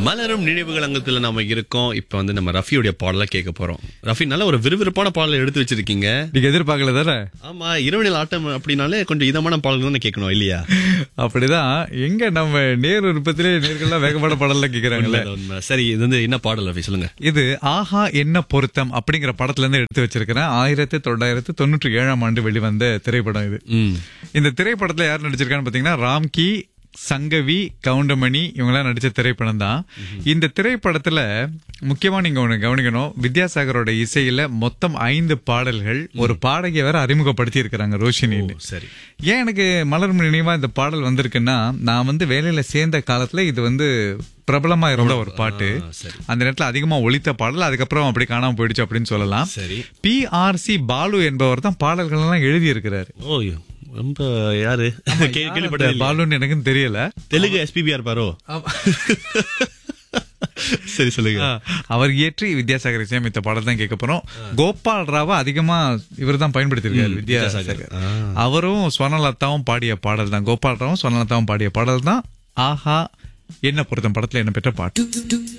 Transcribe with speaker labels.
Speaker 1: மலரும் நினைவுகள் அங்கத்துல நாம இருக்கோம் இப்ப வந்து நம்ம ரஃபியோடைய பாடலை கேட்க போறோம் ரஃபி நல்ல ஒரு விறுவிறுப்பான பாடலை எடுத்து வச்சிருக்கீங்க
Speaker 2: நீங்க எதிர்பார்க்கல தானே
Speaker 1: ஆமா இரவு நில ஆட்டம் அப்படின்னாலே கொஞ்சம் இதமான பாடல்கள் தான் கேட்கணும் இல்லையா
Speaker 2: அப்படிதான் எங்க நம்ம நேர் விருப்பத்திலே நேர்கள்லாம் வேகமான பாடல்லாம் கேக்குறாங்கல்ல
Speaker 1: உண்மை, உண்மை. சரி இது வந்து என்ன பாடல் ரஃபி சொல்லுங்க
Speaker 2: இது ஆஹா என்ன பொருத்தம் அப்படிங்கிற படத்துல இருந்து எடுத்து வச்சிருக்கிறேன் ஆயிரத்தி தொள்ளாயிரத்தி தொண்ணூற்றி ஏழாம் ஆண்டு வெளிவந்த திரைப்படம் இது
Speaker 1: ம்
Speaker 2: இந்த திரைப்படத்துல யார் நடிச்சிருக்கான்னு பாத்தீங்கன்னா ராம்கி சங்கவி கவுண்டமணி இவங்கெல்லாம் நடிச்ச திரைப்படம் தான் இந்த திரைப்படத்துல முக்கியமா நீங்க ஒண்ணு கவனிக்கணும் வித்யாசாகரோட இசையில மொத்தம் ஐந்து பாடல்கள் ஒரு பாடகியை வேற அறிமுகப்படுத்தி இருக்கிறாங்க ரோஷினின்னு
Speaker 1: சரி
Speaker 2: ஏன் எனக்கு மலர் நினைவா இந்த பாடல் வந்திருக்குன்னா நான் வந்து வேலையில சேர்ந்த காலத்துல இது வந்து பிரபலமா இருந்த ஒரு பாட்டு
Speaker 1: ஆ, சரி
Speaker 2: அந்த நேரத்துல அதிகமா ஒலித்த பாடல் அதுக்கப்புறம் அப்படி காணாம போயிடுச்சு அப்படின்னு சொல்லலாம்
Speaker 1: சரி
Speaker 2: பி ஆர் சி பாலு என்பவர் தான் பாடல்கள் எல்லாம் எழுதி இருக்கிறாரு
Speaker 1: ஓ ரொம்ப யாரு கே- கேள்விப்பட்டது இல்லையா?
Speaker 2: பாலுன்னு எனக்கும் தெரியல
Speaker 1: தெலுங்கு எஸ்பிபிஆர் பாரோ சரி சொல்லுங்க
Speaker 2: அவர் இயற்றி வித்யாசாகர் இசையமைத்த பாடல் தான் கேட்க போறோம் கோபால் ராவ அதிகமா இவர் தான் பயன்படுத்தியிருக்காரு வித்யாசாகர்
Speaker 1: ஆ.
Speaker 2: அவரும் ஸ்வர்ணலதாவும் பாடிய பாடல் தான் கோபால் ராவும் ஸ்வர்ணலதாவும் பாடிய பாடல் தான் ஆஹா என்ன பொருத்தம் படத்துல என்ன பெற்ற பாட்டு